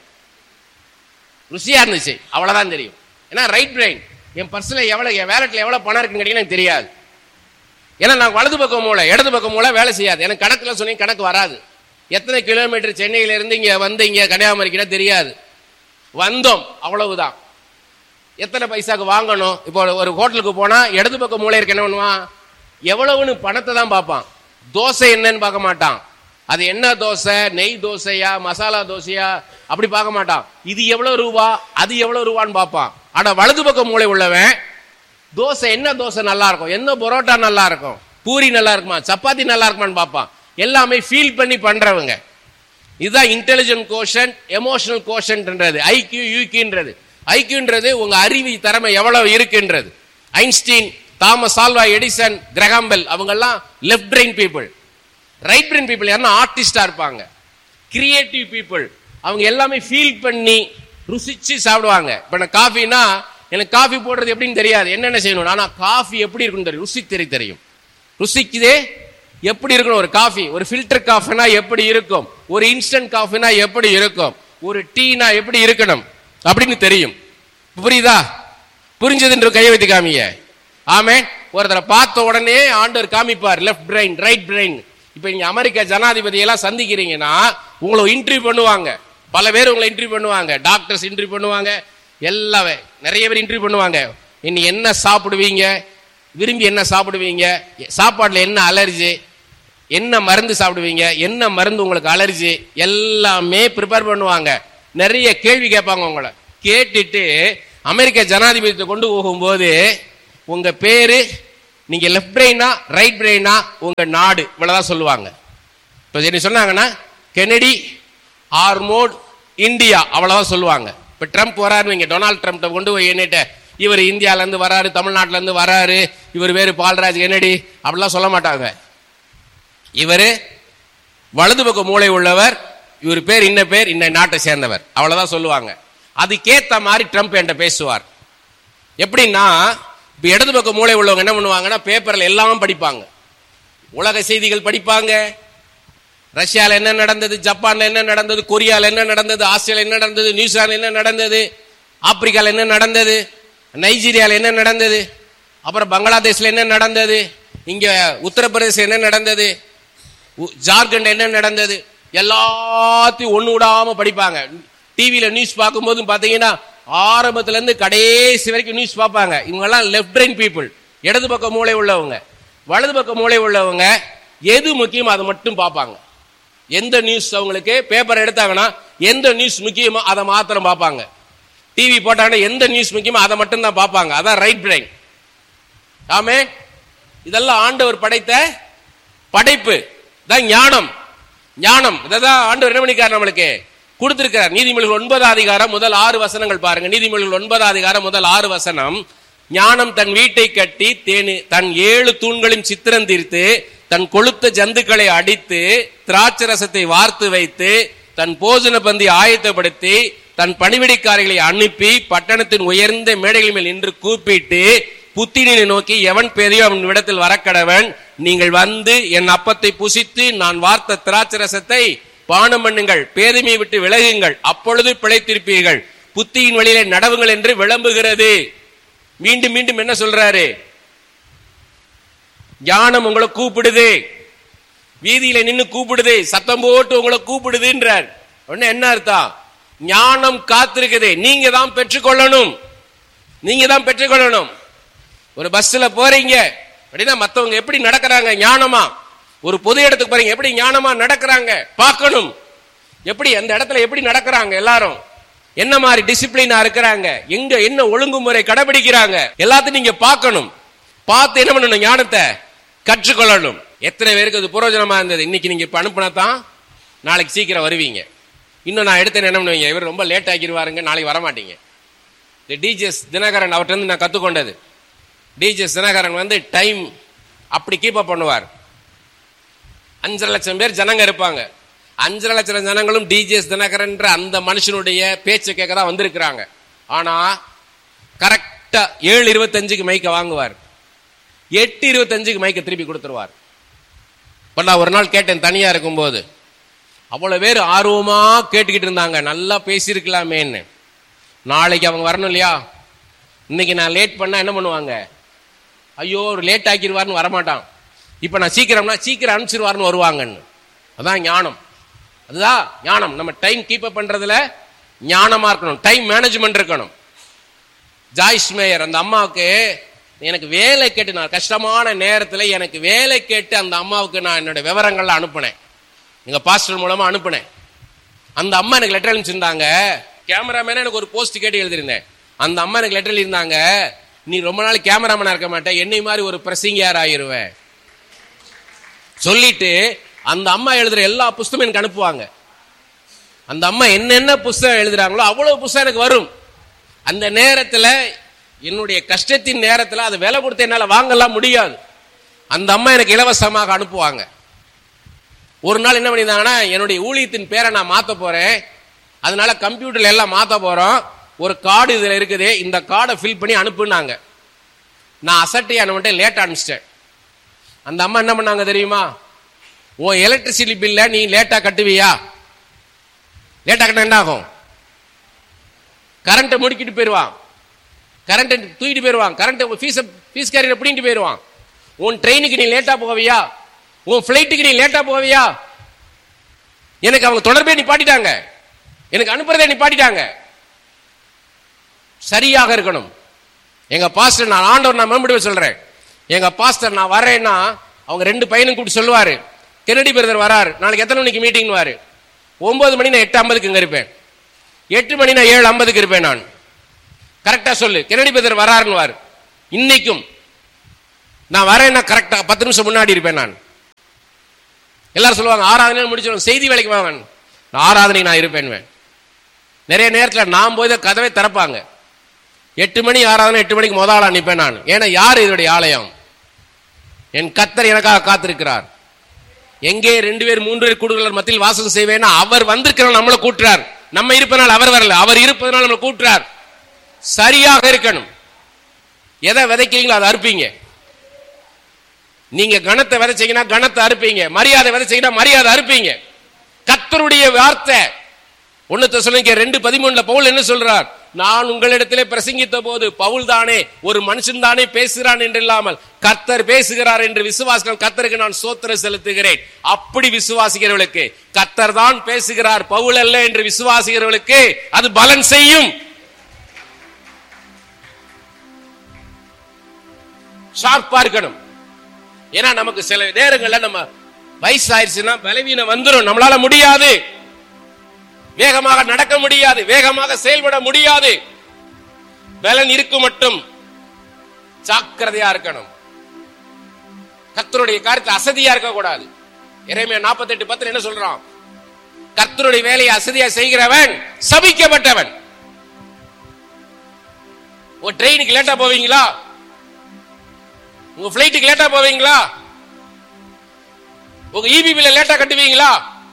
ருசியா இருந்துச்சு அவ்வளவுதான் தெரியும் ஏன்னா ரைட் பிரெயின் என் பர்ஸ்ல எவ்வளவு என் வேலட்ல எவ்வளவு பணம் இருக்குன்னு கேட்டீங்கன்னா எனக்கு தெரியாது ஏன்னா நான் வலது பக்கம் மூளை இடது பக்கம் மூளை வேலை செய்யாது எனக்கு கணக்குல சொன்னீங்க கணக்கு வராது எத்தனை கிலோமீட்டர் சென்னையில இருந்து இங்க வந்து இங்க கன்னியாகுமரிக்கு தெரியாது வந்தோம் அவ்வளவுதான் எத்தனை பைசாக்கு வாங்கணும் இப்போ ஒரு ஹோட்டலுக்கு போனா இடது பக்கம் மூளை இருக்க என்ன பண்ணுவான் எவ்வளவுன்னு பணத்தை தான் பார்ப்பான் தோசை என்னன்னு பார்க்க மாட்டான் அது என்ன தோசை நெய் தோசையா மசாலா தோசையா அப்படி பார்க்க மாட்டான் இது எவ்வளவு ரூபா அது எவ்வளவு ரூபான்னு பார்ப்பான் ஆனா வலது பக்கம் மூளை உள்ளவன் தோசை என்ன தோசை நல்லா இருக்கும் என்ன பரோட்டா நல்லா இருக்கும் பூரி நல்லா இருக்குமா சப்பாத்தி நல்லா இருக்குமான்னு பார்ப்பான் எல்லாமே ஃபீல் பண்ணி பண்றவங்க இதுதான் இன்டெலிஜென்ட் கோஷன் எமோஷனல் கோஷன்ன்றது ஐக்கியூ யூக்கின்றது ஐக்கியூன்றது உங்க அறிவு திறமை எவ்வளவு இருக்குன்றது Einstein Thomas Alva Edison Graham Bell அவங்க எல்லாம் left brain people right brain people யாருன்னா ஆர்டிஸ்டா இருப்பாங்க கிரியேட்டிவ் பீப்புள் அவங்க எல்லாமே ஃபீல் பண்ணி ருசிச்சு சாப்பிடுவாங்க இப்ப நான் காஃபினா எனக்கு காஃபி போடுறது எப்படின்னு தெரியாது என்னென்ன செய்யணும் ஆனா காஃபி எப்படி இருக்குன்னு தெரியும் ருசி தெரிய தெரியும் ருசிக்குதே எப்படி இருக்கணும் ஒரு காஃபி ஒரு ஃபில்டர் காஃபினா எப்படி இருக்கும் ஒரு இன்ஸ்டன்ட் காஃபினா எப்படி இருக்கும் ஒரு டீனா எப்படி இருக்கணும் அப்படின்னு தெரியும் புரியுதா புரிஞ்சதுன்ற கையை வைத்து காமிய ஆமே ஒருத்தரை பார்த்த உடனே ஆண்டவர் காமிப்பார் லெஃப்ட் பிரெயின் ரைட் பிரெயின் இப்ப நீங்க அமெரிக்க ஜனாதிபதி எல்லாம் சந்திக்கிறீங்கன்னா உங்களை இன்டர்வியூ பண்ணுவாங்க பல பேர் உங்களை இன்டர்வியூ பண்ணுவாங்க டாக்டர்ஸ் இன்டர்வியூ பண்ணுவாங்க எல்லாமே நிறைய பேர் இன்டர்வியூ பண்ணுவாங்க இனி என்ன சாப்பிடுவீங்க விரும்பி என்ன சாப்பிடுவீங்க சாப்பாடுல என்ன அலர்ஜி என்ன மருந்து சாப்பிடுவீங்க என்ன மருந்து உங்களுக்கு அலர்ஜி எல்லாமே ப்ரிப்பேர் பண்ணுவாங்க நிறைய கேள்வி கேட்பாங்க உங்களை கேட்டுட்டு அமெரிக்க ஜனாதிபதியை கொண்டு போகும்போது உங்க பேரு நீங்க லெஃப்ட் பிரெயினா ரைட் பிரெயினா உங்க நாடு இவ்வளவுதான் சொல்லுவாங்க இப்போ என்ன சொன்னாங்கன்னா கெனடி ஆர்மோட் இந்தியா அவ்வளவுதான் சொல்லுவாங்க இப்ப ட்ரம்ப் வராரு நீங்க டொனால்ட் ட்ரம்ப் கொண்டு போய் என்னட்ட இவர் இந்தியால இருந்து வராரு தமிழ்நாட்டுல இருந்து வராரு இவர் வேறு பால்ராஜ் கென்னடி அப்படிலாம் சொல்ல மாட்டாங்க இவரு வலது பக்க மூளை உள்ளவர் இவர் பேர் இன்ன பேர் இன்ன நாட்டை சேர்ந்தவர் அவ்வளவுதான் சொல்லுவாங்க அதுக்கேத்த மாதிரி ட்ரம்ப் என்கிட்ட பேசுவார் எப்படின்னா இப்ப இடது பக்க மூளை உள்ளவங்க என்ன பண்ணுவாங்கன்னா பேப்பர்ல எல்லாம் படிப்பாங்க உலக செய்திகள் படிப்பாங்க ரஷ்யால என்ன நடந்தது ஜப்பான்ல என்ன நடந்தது கொரியால என்ன நடந்தது ஆஸ்திரேலியா என்ன நடந்தது நியூசிலாந்து என்ன நடந்தது ஆப்பிரிக்கால என்ன நடந்தது நைஜீரியால என்ன நடந்தது அப்புறம் பங்களாதேஷ்ல என்ன நடந்தது இங்க உத்தரப்பிரதேசம் என்ன நடந்தது உ- ஜார்க்கண்ட் என்ன நடந்தது எல்லாத்தையும் ஒண்ணு விடாம படிப்பாங்க டிவியில நியூஸ் பார்க்கும்போது பாத்தீங்கன்னா ஆரம்பத்துல இருந்து கடைசி வரைக்கும் நியூஸ் பார்ப்பாங்க இவங்க எல்லாம் லெஃப்ட் பிரெயின் பீப்புள் இடது பக்க மூளை உள்ளவங்க வலது பக்க மூளை உள்ளவங்க எது முக்கியமோ அதை மட்டும் பார்ப்பாங்க எந்த நியூஸ் அவங்களுக்கு பேப்பர் எடுத்தாங்கன்னா எந்த நியூஸ் முக்கியமோ அதை மாத்திரம் பார்ப்பாங்க டிவி போட்டாங்கன்னா எந்த நியூஸ் முக்கியமோ அதை மட்டும் தான் பார்ப்பாங்க அதான் ரைட் பிரெயின் ஆமே இதெல்லாம் ஆண்டவர் படைத்த படைப்பு தான் ஞானம் ஞானம் இதான் ஆண்டவர் என்ன பண்ணிக்கார் நம்மளுக்கு கொடுத்திருக்கிறார் நீதிமொழிகள் ஒன்பதாம் அதிகாரம் முதல் ஆறு வசனங்கள் பாருங்க நீதிமொழிகள் ஒன்பதாம் அதிகாரம் முதல் ஆறு வசனம் ஞானம் தன் வீட்டை கட்டி தேனி தன் ஏழு தூண்களையும் சித்திரம் தீர்த்து தன் கொளுத்த ஜந்துக்களை அடித்து திராட்சை ரசத்தை வார்த்து வைத்து தன் போஜன பந்தி ஆயத்தப்படுத்தி தன் பணிவிடைக்காரிகளை அனுப்பி பட்டணத்தின் உயர்ந்த மேடைகள் மேல் நின்று கூப்பிட்டு புத்தினை நோக்கி எவன் பெரியோ அவன் இடத்தில் வரக்கடவன் நீங்கள் வந்து என் அப்பத்தை புசித்து நான் வார்த்த திராட்சை ரசத்தை பானம் பண்ணுங்கள் பேதமையை விட்டு விலகுங்கள் அப்பொழுது பிழைத்திருப்பீர்கள் புத்தியின் வழியிலே நடவுங்கள் என்று விளம்புகிறது மீண்டும் மீண்டும் என்ன சொல்றாரு ஞானம் உங்களை கூப்பிடுது வீதியில நின்னு கூப்பிடுது சத்தம் போட்டு உங்களை கூப்பிடுதுன்றார் உடனே என்ன அர்த்தம் ஞானம் காத்திருக்குது நீங்க தான் பெற்றுக்கொள்ளணும் நீங்க தான் பெற்றுக்கொள்ளணும் ஒரு பஸ்ல போறீங்க அப்படின்னா மத்தவங்க எப்படி நடக்கிறாங்க ஞானமா ஒரு பொது இடத்துக்கு போறீங்க எப்படி ஞானமா நடக்கிறாங்க பார்க்கணும் எப்படி அந்த இடத்துல எப்படி நடக்கிறாங்க எல்லாரும் என்ன மாதிரி டிசிப்ளினா இருக்கிறாங்க எங்க என்ன ஒழுங்குமுறை கடைபிடிக்கிறாங்க எல்லாத்தையும் நீங்க பார்க்கணும் பார்த்து என்ன பண்ணணும் ஞானத்தை கற்றுக்கொள்ளணும் எத்தனை பேருக்கு அது புரோஜனமா இருந்தது இன்னைக்கு நீங்க இப்ப அனுப்புனா தான் நாளைக்கு சீக்கிரம் வருவீங்க இன்னும் நான் எடுத்து என்ன பண்ணுவீங்க இவர் ரொம்ப லேட் ஆக்கிடுவாருங்க நாளைக்கு வர மாட்டீங்க இந்த டிஜிஎஸ் தினகரன் அவர்கிட்ட இருந்து நான் கத்துக்கொண்டது டிஜிஎஸ் தினகரன் வந்து டைம் அப்படி கீப் அப் பண்ணுவார் அஞ்சரை லட்சம் பேர் ஜனங்க இருப்பாங்க அஞ்சரை லட்சம் ஜனங்களும் டிஜிஎஸ் தினகரன்ற அந்த மனுஷனுடைய பேச்சை கேட்க தான் வந்திருக்கிறாங்க ஆனா கரெக்டா ஏழு இருபத்தஞ்சுக்கு மைக்க வாங்குவார் எட்டு இருபத்தஞ்சுக்கு மைக்க திருப்பி கொடுத்துருவார் இப்ப நான் ஒரு நாள் கேட்டேன் தனியா இருக்கும்போது அவ்வளவு பேர் ஆர்வமா கேட்டுக்கிட்டு இருந்தாங்க நல்லா பேசியிருக்கலாமேன்னு நாளைக்கு அவங்க வரணும் இல்லையா இன்னைக்கு நான் லேட் பண்ணா என்ன பண்ணுவாங்க ஐயோ ஒரு லேட் ஆக்கிடுவார்னு வரமாட்டான் இப்ப நான் சீக்கிரம்னா சீக்கிரம் அனுப்பிச்சிருவார்னு வருவாங்கன்னு அதான் ஞானம் அதுதான் ஞானம் நம்ம டைம் கீப் அப் பண்றதுல ஞானமா இருக்கணும் டைம் மேனேஜ்மெண்ட் இருக்கணும் ஜாய்ஸ் மேயர் அந்த அம்மாவுக்கு எனக்கு வேலை கேட்டு நான் கஷ்டமான நேரத்தில் எனக்கு வேலை கேட்டு அந்த அம்மாவுக்கு நான் என்னோட விவரங்கள்லாம் அனுப்புனேன் எங்க பாஸ்டர் மூலமா அனுப்புனேன் அந்த அம்மா எனக்கு லெட்டர் அனுப்பிச்சிருந்தாங்க கேமராமேனா எனக்கு ஒரு போஸ்ட் கேட்டு எழுதியிருந்தேன் அந்த அம்மா எனக்கு லெட்டர் எழுதியிருந்தாங்க நீ ரொம்ப நாள் கேமராமேனா இருக்க மாட்டேன் என்னை மாதிரி ஒரு பிரசிங்கியார் ஆயிருவேன் சொல்லிட்டு அந்த அம்மா எழுதுற எல்லா புஸ்தகமும் எனக்கு அனுப்புவாங்க அந்த அம்மா என்னென்ன புஸ்தகம் எழுதுறாங்களோ அவ்வளவு புஸ்தகம் எனக்கு வரும் அந்த நேரத்துல என்னுடைய கஷ்டத்தின் நேரத்துல அதை விலை கொடுத்து என்னால வாங்கலாம் முடியாது அந்த அம்மா எனக்கு இலவசமாக அனுப்புவாங்க ஒரு நாள் என்ன பண்ணியிருந்தாங்கன்னா என்னுடைய ஊழியத்தின் பேரை நான் மாத்த போறேன் அதனால கம்ப்யூட்டர்ல எல்லாம் மாத்த போறோம் ஒரு கார்டு இதுல இருக்குது இந்த கார்டை ஃபில் பண்ணி அனுப்புனாங்க நான் அசட்டை அனுப்பிட்டு லேட் அனுப்பிச்சிட்டேன் அந்த அம்மா என்ன பண்ணாங்க தெரியுமா உன் எலக்ட்ரிசிட்டி பில்ல நீ லேட்டா கட்டுவியா லேட்டா கட்டினா என்ன ஆகும் கரண்ட்டை முடிக்கிட்டு போயிடுவான் கரண்ட்டை தூக்கிட்டு போயிடுவான் கரண்ட் ஃபீஸ் ஃபீஸ் கேரியரை பிடிங்கிட்டு போயிடுவான் உன் ட்ரெயினுக்கு நீ லேட்டா போவியா உன் ஃபிளைட்டுக்கு நீ லேட்டா போவியா எனக்கு அவங்க தொடர்பே நிப்பாட்டிட்டாங்க எனக்கு அனுப்புறதே நிப்பாட்டிட்டாங்க சரியாக இருக்கணும் எங்க பாஸ்டர் நான் ஆண்டவர் நான் மேம்படுவே சொல்றேன் எங்க பாஸ்டர் நான் வரேன்னா அவங்க ரெண்டு பையனும் கூப்பிட்டு சொல்லுவாரு கென்னடி பிரதர் வராரு நாளைக்கு எத்தனை மணிக்கு மீட்டிங் வாரு ஒன்பது மணி நான் எட்டு ஐம்பதுக்கு இங்க இருப்பேன் எட்டு மணி நான் ஏழு ஐம்பதுக்கு இருப்பேன் நான் கரெக்டா சொல்லு கென்னடி பிரதர் வராருன்னு வாரு இன்னைக்கும் நான் வரேன்னா கரெக்டா பத்து நிமிஷம் முன்னாடி இருப்பேன் நான் எல்லாரும் சொல்லுவாங்க ஆறாவது நேரம் முடிச்சிடும் செய்தி வேலைக்கு வாங்க ஆராதனை நான் இருப்பேன் நிறைய நேரத்தில் நான் போய் தான் கதவை திறப்பாங்க எட்டு மணி ஆராதனை எட்டு மணிக்கு முதல் நிற்பேன் நான் ஏன்னா யார் இதனுடைய ஆலயம் என் கத்தர் எனக்காக காத்திருக்கிறார் எங்கே ரெண்டு பேர் மூன்று பேர் கூடுதல் மத்தியில் வாசகம் செய்வேன்னா அவர் வந்திருக்கிறார் நம்மளை கூட்டுறார் நம்ம இருப்பதனால் அவர் வரல அவர் இருப்பதனால் நம்மளை கூட்டுறார் சரியாக இருக்கணும் எதை விதைக்கிறீங்களோ அதை அறுப்பீங்க நீங்க கணத்தை விதைச்சீங்கன்னா கணத்தை அறுப்பீங்க மரியாதை விதைச்சீங்கன்னா மரியாதை அறுப்பீங்க கத்தருடைய வார்த்தை ஒன்னு சொல்லுங்க ரெண்டு பதிமூணுல பவுல் என்ன சொல்றார் நான் உங்களிடத்திலே பிரசங்கித்த போது பவுல் தானே ஒரு மனுஷன் தானே பேசுகிறான் என்று இல்லாமல் கர்த்தர் பேசுகிறார் என்று விசுவாசிகள் கர்த்தருக்கு நான் சோத்திர செலுத்துகிறேன் அப்படி விசுவாசிக்கிறவர்களுக்கு கர்த்தர் தான் பேசுகிறார் பவுல் அல்ல என்று விசுவாசிக்கிறவர்களுக்கு அது பலன் செய்யும் ஷார்ப்பா இருக்கணும் ஏன்னா நமக்கு சில நேரங்கள்ல நம்ம வயசாயிருச்சுன்னா பலவீனம் வந்துடும் நம்மளால முடியாது வேகமாக நடக்க முடியாது வேகமாக செயல்பட முடியாது பலன் இருக்கும் மட்டும் ஜாக்கிரதையா இருக்கணும் கர்த்தருடைய காரியத்தை அசதியா இருக்க கூடாது இறைமையா நாற்பத்தி எட்டு பத்துல என்ன சொல்றான் கர்த்தருடைய வேலையை அசதியா செய்கிறவன் சபிக்கப்பட்டவன் ஒரு ட்ரெயினுக்கு லேட்டா போவீங்களா உங்க பிளைட்டுக்கு லேட்டா போவீங்களா உங்க இபி பில்ல லேட்டா கட்டுவீங்களா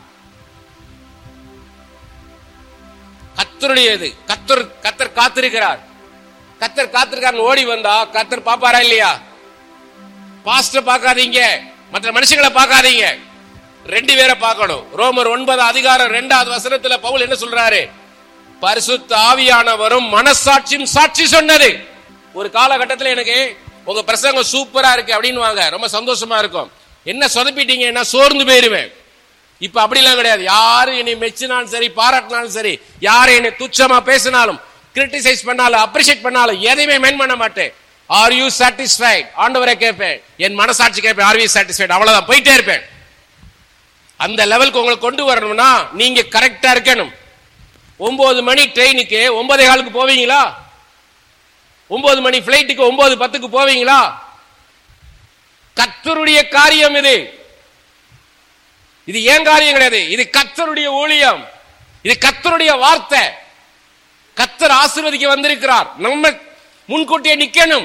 கத்தருடையது கத்தர் கத்தர் காத்திருக்கிறார் கத்தர் காத்திருக்கார் ஓடி வந்தா கத்தர் பாப்பாரா இல்லையா பாஸ்டர் பார்க்காதீங்க மற்ற மனுஷங்களை பார்க்காதீங்க ரெண்டு பேரை பார்க்கணும் ரோமர் ஒன்பது அதிகாரம் ரெண்டாவது வசனத்துல பவுல் என்ன சொல்றாரு பரிசுத்த ஆவியானவரும் மனசாட்சியும் சாட்சி சொன்னது ஒரு காலகட்டத்தில் எனக்கு உங்க பிரசங்கம் சூப்பரா இருக்கு அப்படின்னு வாங்க ரொம்ப சந்தோஷமா இருக்கும் என்ன சொதப்பிட்டீங்க என்ன சோர்ந்து போயிருவேன் இப்ப அப்படிலாம் கிடையாது யாரு என்னை மெச்சினாலும் சரி பாராட்டினாலும் சரி யாரு என்னை துச்சமா பேசினாலும் கிரிட்டிசைஸ் பண்ணாலும் அப்ரிஷியேட் பண்ணாலும் எதையுமே மென் பண்ண மாட்டேன் ஆர் யூ சாட்டிஸ்ஃபைட் ஆண்டவரை கேட்பேன் என் மனசாட்சி கேட்பேன் ஆர் யூ சாட்டிஸ்ஃபைட் அவ்வளவுதான் போயிட்டே இருப்பேன் அந்த லெவலுக்கு உங்களை கொண்டு வரணும்னா நீங்க கரெக்டா இருக்கணும் ஒன்பது மணி ட்ரெயினுக்கு ஒன்பதே காலுக்கு போவீங்களா ஒன்பது மணி பிளைட்டுக்கு ஒன்பது பத்துக்கு போவீங்களா கத்தருடைய காரியம் இது இது ஏன் காரியம் கிடையாது இது கத்தருடைய ஊழியம் இது கத்தருடைய வார்த்தை கத்தர் ஆசீர்வதிக்க வந்திருக்கிறார் நம்ம முன்கூட்டியே நிக்கணும்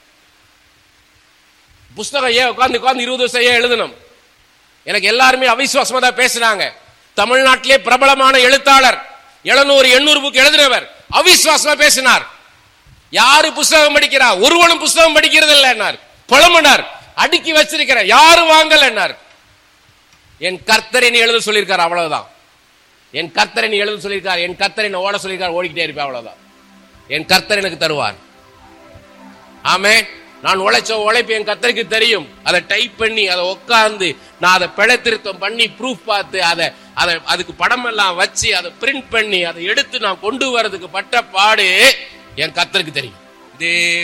புஸ்தகம் ஏன் உட்கார்ந்து உட்கார்ந்து இருபது வருஷம் ஏன் எழுதணும் எனக்கு எல்லாருமே அவிசுவாசமா தான் பேசுனாங்க தமிழ்நாட்டிலே பிரபலமான எழுத்தாளர் எழுநூறு எண்ணூறு புக் எழுதினவர் அவிசுவாசமா பேசினார் யாரு புஸ்தகம் படிக்கிறா ஒருவனும் புஸ்தகம் படிக்கிறது இல்லைன்னார் புலம்புனார் அடுக்கி வச்சிருக்கிற யாரும் வாங்கலன்னார் என் கர்த்தரை நீ எழுத சொல்லியிருக்கார் அவ்வளவுதான் என் கர்த்தரை நீ எழுத சொல்லியிருக்கார் என் கர்த்தரை நீ ஓட சொல்லியிருக்கார் ஓடிக்கிட்டே இருப்பேன் அவ்வளவுதான் என் கர்த்தர் எனக்கு தருவார் ஆமே நான் உழைச்ச உழைப்பு என் கத்தருக்கு தெரியும் அதை டைப் பண்ணி அதை உட்கார்ந்து நான் அதை பிழை திருத்தம் பண்ணி ப்ரூஃப் பார்த்து அதை அதை அதுக்கு படம் எல்லாம் வச்சு அதை பிரிண்ட் பண்ணி அதை எடுத்து நான் கொண்டு வரதுக்கு பட்ட பாடு என் கத்தருக்கு தெரியும் இதே